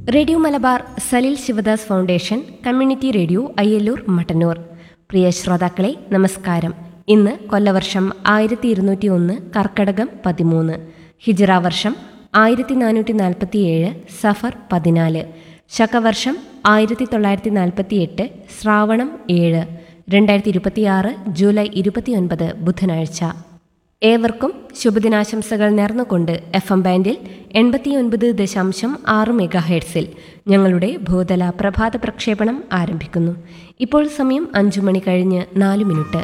radio Malabar Salil Shivdas foundation community radio Ayyallur Mattannur പ്രിയ ശ്രോതാക്കളെ നമസ്കാരം ഇന്ന് കൊല്ലവർഷം ആയിരത്തി ഇരുന്നൂറ്റി ഒന്ന് കർക്കടകം പതിമൂന്ന് ഹിജറ വർഷം ആയിരത്തി നാനൂറ്റി നാൽപ്പത്തിയേഴ് സഫർ പതിനാല് ശകവർഷം ആയിരത്തി തൊള്ളായിരത്തി നാൽപ്പത്തി എട്ട് ശ്രാവണം ഏഴ് രണ്ടായിരത്തി ഇരുപത്തിയാറ് ജൂലൈ ഇരുപത്തിയൊൻപത് ബുധനാഴ്ച ഏവർക്കും ശുഭദിനാശംസകൾ നേർന്നുകൊണ്ട് എഫ് എം ബാൻഡിൽ എൺപത്തിയൊൻപത് ദശാംശം ആറ് മെഗാ ഹെഡ്സിൽ ഞങ്ങളുടെ ഭൂതല പ്രഭാത പ്രക്ഷേപണം ആരംഭിക്കുന്നു ഇപ്പോൾ സമയം അഞ്ചു മണി കഴിഞ്ഞ് നാല് മിനിറ്റ്